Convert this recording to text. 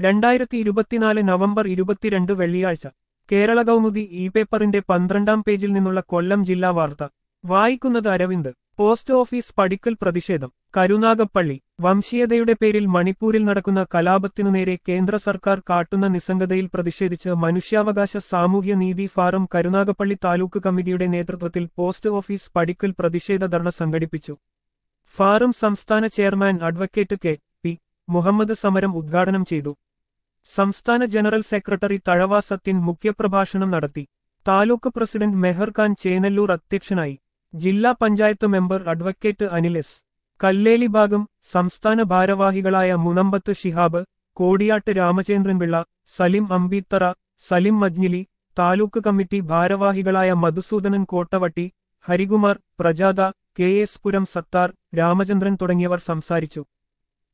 രണ്ടായിരത്തി ഇരുപത്തിനാല് നവംബർ ഇരുപത്തിരണ്ട് വെള്ളിയാഴ്ച കേരള കൗമുദി ഇ പേപ്പറിന്റെ പന്ത്രണ്ടാം പേജിൽ നിന്നുള്ള കൊല്ലം ജില്ലാ വാർത്ത വായിക്കുന്നത് അരവിന്ദ് പോസ്റ്റ് ഓഫീസ് പടിക്കൽ പ്രതിഷേധം കരുനാഗപ്പള്ളി വംശീയതയുടെ പേരിൽ മണിപ്പൂരിൽ നടക്കുന്ന കലാപത്തിനു നേരെ കേന്ദ്ര സർക്കാർ കാട്ടുന്ന നിസ്സംഗതയിൽ പ്രതിഷേധിച്ച് മനുഷ്യാവകാശ സാമൂഹ്യ നീതി ഫാറം കരുനാഗപ്പള്ളി താലൂക്ക് കമ്മിറ്റിയുടെ നേതൃത്വത്തിൽ പോസ്റ്റ് ഓഫീസ് പടിക്കൽ പ്രതിഷേധ ധർണ സംഘടിപ്പിച്ചു ഫാറം സംസ്ഥാന chairman advocate K P Muhammad സമരം ഉദ്ഘാടനം ചെയ്തു സംസ്ഥാന ജനറൽ സെക്രട്ടറി തഴവ സത്യൻ മുഖ്യപ്രഭാഷണം നടത്തി താലൂക്ക് പ്രസിഡന്റ് മെഹർ ഖാൻ ചേനല്ലൂർ അധ്യക്ഷനായി ജില്ലാ panchayat member advocate Anil S Kalleli ഭാഗം സംസ്ഥാന ഭാരവാഹികളായ മുനമ്പത്ത് ഷിഹാബ് കോടിയാട്ട് രാമചന്ദ്രൻപിള്ള സലിം അമ്പീത്തറ സലിം മജ്ഞിലി താലൂക്ക് കമ്മിറ്റി ഭാരവാഹികളായ മധുസൂദനൻ കോട്ടവട്ടി ഹരികുമാർ പ്രജാത കെ എസ് പുരം സത്താർ രാമചന്ദ്രൻ തുടങ്ങിയവർ സംസാരിച്ചു